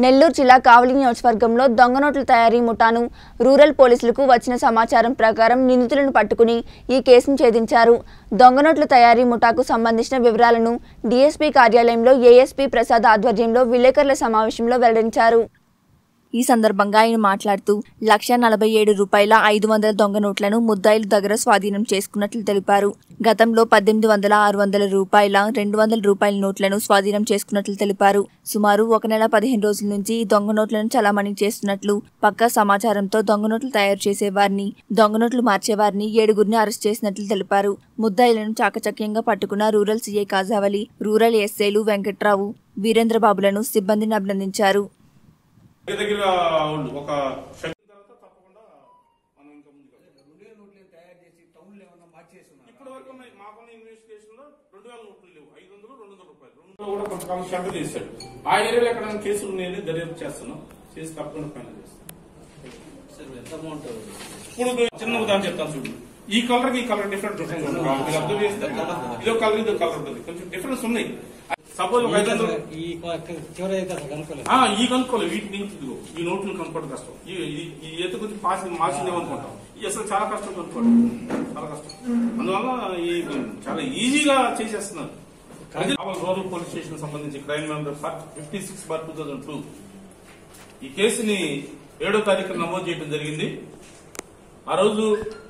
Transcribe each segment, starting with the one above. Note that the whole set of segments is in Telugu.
నెల్లూరు జిల్లా కావలి నియోజకవర్గంలో దొంగ నోట్ల తయారీ ముఠాను రూరల్ పోలీసులకు వచ్చిన సమాచారం ప్రకారం నిందితులను పట్టుకుని ఈ కేసును ఛేదించారు దొంగ నోట్ల తయారీ ముఠాకు సంబంధించిన వివరాలను డీఎస్పీ కార్యాలయంలో ఏఎస్పీ ప్రసాద్ ఆధ్వర్యంలో విలేకరుల సమావేశంలో వెల్లడించారు ఈ సందర్భంగా ఆయన మాట్లాడుతూ లక్ష నలభై ఏడు రూపాయల ఐదు వందల దొంగ నోట్లను ముద్దాయిల దగ్గర స్వాధీనం చేసుకున్నట్లు తెలిపారు గతంలో పద్దెనిమిది వందల ఆరు వందల రూపాయల రెండు వందల రూపాయల నోట్లను స్వాధీనం చేసుకున్నట్లు తెలిపారు సుమారు ఒక నెల పదిహేను రోజుల నుంచి ఈ దొంగ నోట్లను చలామణి చేస్తున్నట్లు పక్కా సమాచారంతో దొంగ నోట్లు తయారు చేసేవారిని దొంగ నోట్లు మార్చేవారిని ఏడుగురిని అరెస్ట్ చేసినట్లు తెలిపారు ముద్దాయిలను చాకచక్యంగా పట్టుకున్న రూరల్ సీఐ కాజావలి రూరల్ ఎస్ఐలు వెంకట్రావు వీరేంద్రబాబులను సిబ్బందిని అభినందించారు దగ్గర దగ్గర వాళ్ళు ఒక శక్తి తర్వాత తప్పకుండా మనం ఇంకా ముందుకు వెళ్తాం. రెండే నోట్లను తయారు చేసి టౌన్లో ఏమన్నా మార్చేసి ఉన్నారు ఇప్పటి వరకు ఉన్నాయి మాకున్న ఇన్వెస్టిగేషన్ లో రెండు వేల నోట్లు లేవు ఐదు వందలు రెండు వందల రూపాయలు రెండు వందలు కూడా కొంతకాలం శంక చేశాడు ఆ ఏరియాలో ఎక్కడ కేసులు నేను దర్యాప్తు చేస్తున్నాం చేసి తప్పకుండా ఫైనల్ చేస్తాను సార్ ఎంత అమౌంట్ ఇప్పుడు చిన్న ఉదాహరణ చెప్తాను చూడు ఈ కలర్ కి ఈ కలర్ డిఫరెంట్ ఉంటుంది మీరు అబ్జర్వ్ చేస్తే ఇదో కలర్ ఇదో కలర్ ఉంటుంది కొంచెం డిఫరెన్స్ ఉన్నాయి సపోజ్ ఒక ఐదు వందలు ఈ చివరి అయితే అసలు కనుక్కోలేదు ఆ, ఈ కనుక్కోలేదు వీటి నుంచి ఇదిగో ఈ నోట్లు కనుక్కోవడం కష్టం ఈ ఈ- ఈ ఎత్తు కొద్ది పాసి మార్చిందేమో అనుకుంటాం ఈ అసలు చాలా కష్టం కనుక్కోవడం చాలా కష్టం అందువల్ల ఈ చాలా ఈజీగా చేసేస్తున్నారు అది కావల్ రూరల్ పోలీస్ స్టేషన్ సంబంధించి crime number fifty six bar two thousand two ఈ కేసుని ఏడో తారీఖున నమోదు చేయడం జరిగింది ఆ రోజు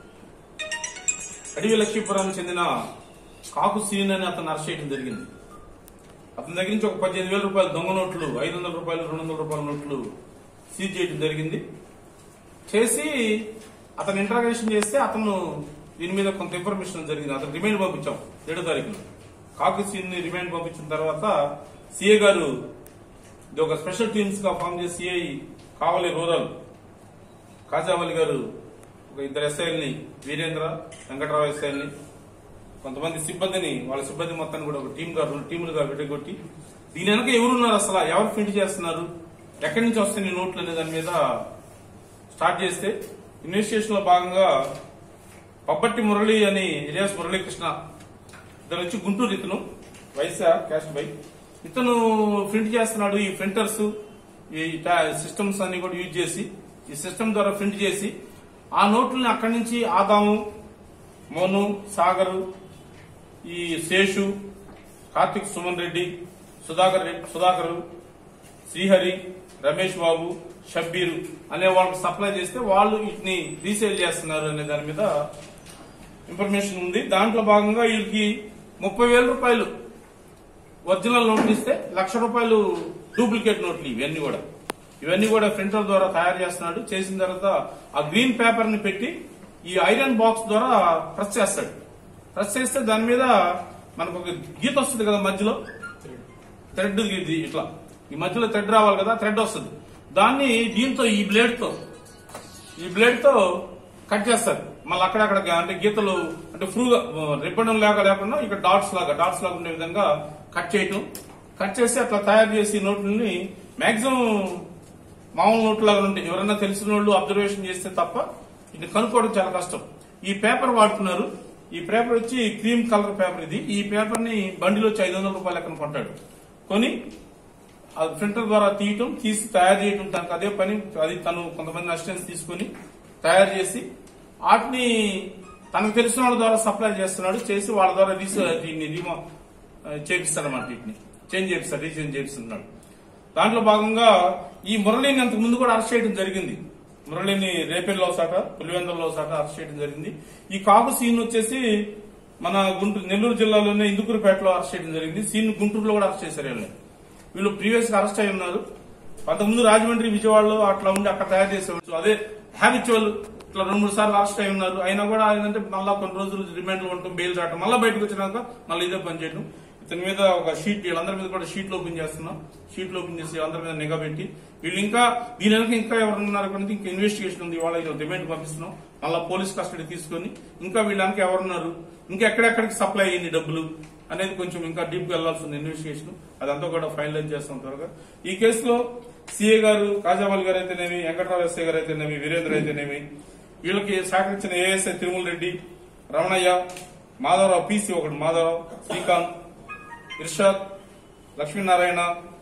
అడవి లక్ష్మీపురానికి చెందిన కాకు సీన్ అని అతను అరెస్ట్ చేయడం జరిగింది అతని దగ్గర నుంచి ఒక పద్దెనిమిది వేల రూపాయలు దొంగ నోట్లు ఐదు వందల రూపాయలు రెండు వందల రూపాయల నోట్లు సీజ్ చేయడం జరిగింది చేసి అతను ఇంటరాగేషన్ చేస్తే అతను దీని మీద కొంత ఇన్ఫర్మేషన్ జరిగింది అతను రిమైండ్ పంపించాం ఏడో తారీఖున కాకు సీన్ ని రిమైండ్ పంపించిన తర్వాత సిఏ గారు ఇది ఒక స్పెషల్ టీమ్స్ గా ఫామ్ చేసి సిఐ కావలి రూరల్ కాజావలి గారు ఒక ఇద్దరు ఎస్ఐల్ని వీరేంద్ర వెంకటరావు ఎస్ఐల్ని కొంతమంది సిబ్బందిని వాళ్ళ సిబ్బంది మొత్తాన్ని కూడా ఒక టీమ్ గా రెండు టీములుగా విడగొట్టి దీని వెనక ఎవరున్నారు అసలు ఎవరు ప్రింట్ చేస్తున్నారు ఎక్కడి నుంచి వస్తాయి ఈ నోట్లు అనే దాని మీద స్టార్ట్ చేస్తే ఇన్వెస్టిగేషన్ లో భాగంగా పబ్బట్టి మురళి అని ఇలియాస్ మురళీకృష్ణ ఇతను వచ్చి గుంటూరు ఇతను వైసా క్యాస్ట్ బై ఇతను ప్రింట్ చేస్తున్నాడు ఈ ప్రింటర్స్ ఈ సిస్టమ్స్ అన్ని కూడా యూజ్ చేసి ఈ సిస్టమ్ ద్వారా ప్రింట్ చేసి ఆ నోట్లని అక్కడి నుంచి ఆదాము మోను సాగరు ఈ శేషు కార్తిక్ సుమన్ రెడ్డి సుధాకర్ రెడ్డి సుధాకరు శ్రీహరి రమేష్ బాబు షబ్బీరు అనే వాళ్ళకి సప్లై చేస్తే వాళ్ళు వీటిని రీసేల్ చేస్తున్నారు అనే దాని మీద ఇన్ఫర్మేషన్ ఉంది దాంట్లో భాగంగా వీళ్ళకి ముప్పై వేల రూపాయలు ఒరిజినల్ నోట్లు ఇస్తే లక్ష రూపాయలు డూప్లికేట్ నోట్లు ఇవన్నీ కూడా ఇవన్నీ కూడా ప్రింటర్ ద్వారా తయారు చేస్తున్నాడు చేసిన తర్వాత ఆ గ్రీన్ పేపర్ ని పెట్టి ఈ ఐరన్ బాక్స్ ద్వారా ప్రెస్ చేస్తాడు ప్రెస్ చేస్తే దాని మీద మనకు ఒక గీత వస్తుంది కదా మధ్యలో థ్రెడ్ ఇది ఇట్లా ఈ మధ్యలో థ్రెడ్ రావాలి కదా థ్రెడ్ వస్తుంది దాన్ని దీంతో ఈ బ్లేడ్ తో ఈ బ్లేడ్ తో కట్ చేస్తారు మళ్ళీ అక్కడక్కడ అంటే గీతలు అంటే ఫ్రూగా రిబ్బన్ లాగా లేకుండా ఇక్కడ డాట్స్ లాగా డాట్స్ లాగా ఉండే విధంగా కట్ చేయటం కట్ చేసి అట్లా తయారు చేసి నోట్లని మాక్సిమం మామూలు నోట్లు లాగా ఉంటాయి ఎవరైనా తెలిసిన వాళ్ళు అబ్జర్వేషన్ చేస్తే తప్ప ఇది కనుక్కోవడం చాలా కష్టం ఈ పేపర్ వాడుతున్నారు ఈ పేపర్ వచ్చి క్రీమ్ కలర్ పేపర్ ఇది ఈ పేపర్ ని బండిలో వచ్చి ఐదు వందల రూపాయలు లెక్కన కొంటాడు కొని అది ప్రింటర్ ద్వారా తీయటం తీసి తయారు చేయటం తనకు అదే పని అది తను కొంతమంది అసిస్టెంట్స్ తీసుకుని తయారు చేసి వాటిని తనకు తెలిసిన వాళ్ళ ద్వారా సప్లై చేస్తున్నాడు చేసి వాళ్ళ ద్వారా రీస దీన్ని రీమో చేపిస్తాడు అన్నమాట వీటిని చేంజ్ చేపిస్తాడు రీచేంజ్ చేపిస్తున్నాడు దాంట్లో భాగంగా ఈ మురళిని అంతకు ముందు కూడా అరెస్ట్ చేయడం జరిగింది మురళిని రేపెల్లో సాట పులివెందులలో సాట అరెస్ట్ చేయడం జరిగింది ఈ కాకు సీన్ వచ్చేసి మన గుంటూరు నెల్లూరు జిల్లాలోనే ఇందుకూరుపేటలో అరెస్ట్ చేయడం జరిగింది సీన్ గుంటూరులో కూడా అరెస్ట్ చేశారు వీళ్ళని వీళ్ళు ప్రీవియస్ గా అరెస్ట్ అయి ఉన్నారు అంతకుముందు రాజమండ్రి విజయవాడలో అట్లా ఉండి అక్కడ తయారు చేసేవాళ్ళు అదే హ్యాబిచువల్ ఇట్లా రెండు మూడు సార్లు అరెస్ట్ అయి ఉన్నారు అయినా కూడా ఏంటంటే మళ్ళా కొన్ని రోజులు రిమాండ్ లో ఉంటాం బెయిల్ రావటం మళ్ళీ బయటకు వచ్చినాక మళ్ళీ ఇదే పని చేయడం ఇతని మీద ఒక షీట్ వీళ్ళందరి మీద కూడా షీట్లు ఓపెన్ చేస్తున్నాం షీట్లు ఓపెన్ చేసి అందరి మీద నిఘా పెట్టి వీళ్ళు ఇంకా దీని వెనక ఇంకా ఎవరు ఉన్నారు అనేది ఇంకా ఇన్వెస్టిగేషన్ ఉంది వాళ్ళ రిమాండ్ పంపిస్తున్నాం మళ్ళీ పోలీస్ కస్టడీ తీసుకొని ఇంకా వీళ్ళ వెనక ఎవరున్నారు ఇంకా ఎక్కడెక్కడికి సప్లై అయ్యింది డబ్బులు అనేది కొంచెం ఇంకా డీప్ గా వెళ్లాల్సి ఉంది ఇన్వెస్టిగేషన్ అదంతా కూడా ఫైనలైజ్ చేస్తాం త్వరగా ఈ కేసులో సిఏ గారు కాజామల్ గారు అయితేనేమి వెంకటరావు ఎస్ఐ గారు అయితేనేమి వీరేంద్ర అయితేనేమి వీళ్ళకి సహకరించిన ఏఎస్ఐ తిరుమల రెడ్డి రమణయ్య మాధవరావు పీసీ ఒకటి మాధవరావు శ్రీకాంత్ ఇర్షాద్ లక్ష్మీనారాయణ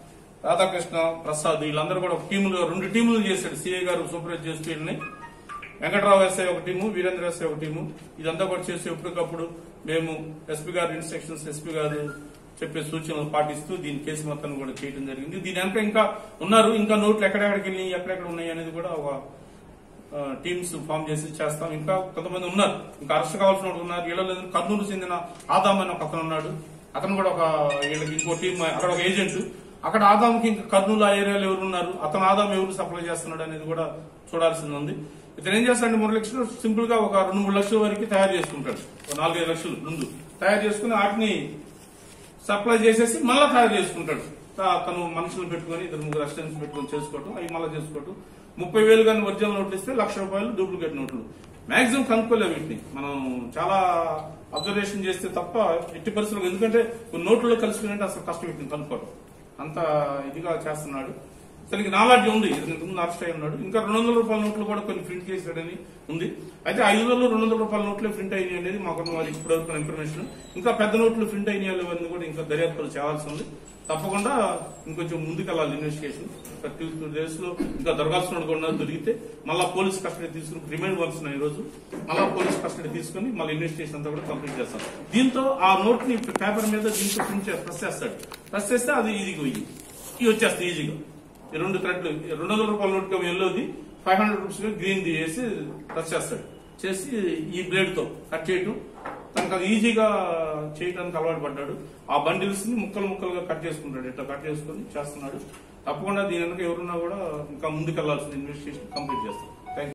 రాధాకృష్ణ ప్రసాద్ వీళ్ళందరూ కూడా ఒక టీములు రెండు టీములు చేశాడు సిఐ గారు సూపర్వైజ్ చేస్తూ వీళ్ళని వెంకట్రావు ఎస్ఐ ఒక టీము వీరేంద్ర ఎస్ఐ ఒక టీము ఇదంతా కూడా చేసి ఎప్పటికప్పుడు మేము ఎస్పీ గారు ఇన్స్ట్రక్షన్స్ ఎస్పీ గారు చెప్పే సూచనలు పాటిస్తూ దీని కేసు మొత్తం కూడా చేయడం జరిగింది దీని వెనక ఇంకా ఉన్నారు ఇంకా నోట్లు ఎక్కడెక్కడికి వెళ్ళి ఎక్కడెక్కడ ఉన్నాయి అనేది కూడా ఒక ఆ, టీమ్స్ ఫామ్ చేసి చేస్తాం ఇంకా కొంతమంది ఉన్నారు ఇంకా అరెస్ట్ కావాల్సిన వాళ్ళు ఉన్నారు వీళ్ళ లేదు కర్నూలు చెందిన ఆదాం అని ఒక అతను ఉన్నాడు అతను కూడా ఒక వీళ్ళకి ఇంకో టీం అక్కడ ఒక ఏజెంట్ అక్కడ ఆదాంకి ఇంకా కర్నూలు ఆ ఏరియాలో ఎవరు ఉన్నారు అతను ఆదాం ఎవరు సప్లై చేస్తున్నాడు అనేది కూడా చూడాల్సింది ఉంది ఇతను ఏం చేస్తాడంటే మూడు లక్షలు సింపుల్ గా ఒక రెండు మూడు లక్షల వరకు తయారు చేసుకుంటాడు ఒక నాలుగైదు లక్షలు ముందు తయారు చేసుకుని వాటిని సప్లై చేసేసి మళ్ళా తయారు చేసుకుంటాడు తా- తను మనుషులు పెట్టుకొని ఇద్దరు ముగ్గురు అసిస్టెంట్స్ పెట్టుకొని చేసుకోవటం అవి మళ్ళీ చేసుకోవటం ముప్పై వేలు కానీ ఒరిజినల్ నోట్లు ఇస్తే లక్ష రూపాయలు డూప్లికేట్ నోట్లు మాక్సిమం కనుక్కోలేవు వీటిని మనం చాలా అబ్జర్వేషన్ చేస్తే తప్ప ఎట్టి పరిస్థితులు ఎందుకంటే కొన్ని నోట్లలో కలిసిపోయినట్టు అసలు కష్టం వీటిని కనుక్కోవడం అంత ఇదిగా చేస్తున్నాడు అతనికి నాలెడ్జ్ ఉంది ఇంతకు ముందు అరెస్ట్ అయి ఉన్నాడు ఇంకా రెండు వందల రూపాయల నోట్లు కూడా కొన్ని ప్రింట్ చేశాడని ఉంది అయితే ఐదు వందలు రెండు వందల రూపాయల నోట్లే ప్రింట్ అయినాయి అనేది మాకు మరి ఇప్పుడు వరకు ఇన్ఫర్మేషన్ ఇంకా పెద్ద నోట్లు ప్రింట్ అయినాయి అనేది కూడా ఇంకా దర్యాప్తులు చేయాల్సి ఉంది తప్పకుండా ఇంకొంచెం ముందుకెళ్ళాలి ఇన్వెస్టిగేషన్ థర్టీ టూ డేస్ లో ఇంకా దొరకాల్సిన వాడు కూడా దొరికితే మళ్ళా పోలీస్ కస్టడీ తీసుకుని రిమైండ్ వస్తున్నాయి ఈ రోజు మళ్ళా పోలీస్ కస్టడీ తీసుకుని మళ్ళీ ఇన్వెస్టిగేషన్ అంతా కూడా కంప్లీట్ చేస్తాం దీంతో ఆ నోట్ ని పేపర్ మీద దీంతో ప్రింట్ ప్రెస్ చేస్తాడు ప్రెస్ చేస్తే అది ఈజీగా పోయి ఇవి వచ్చేస్తాయి ఈజీగా ఈ రెండు థ్రెడ్లు రెండు వందల రూపాయల నోట్ ఎల్లోది ఫైవ్ హండ్రెడ్ రూపీస్ గ్రీన్ ది వేసి ప్రెస్ చేస్తాడు చేసి ఈ బ్లేడ్ తో కట్ చేయటం తనకు అది ఈజీగా చేయడానికి అలవాటు పడ్డాడు ఆ బండిల్స్ ని ముక్కలు ముక్కలుగా కట్ చేసుకుంటాడు ఇట్లా కట్ చేసుకుని చేస్తున్నాడు తప్పకుండా దీని వెనక ఎవరున్నా కూడా ఇంకా ముందుకెళ్లాల్సిన ఇన్వెస్టిగేషన్ కంప్లీట్ చేస్తాం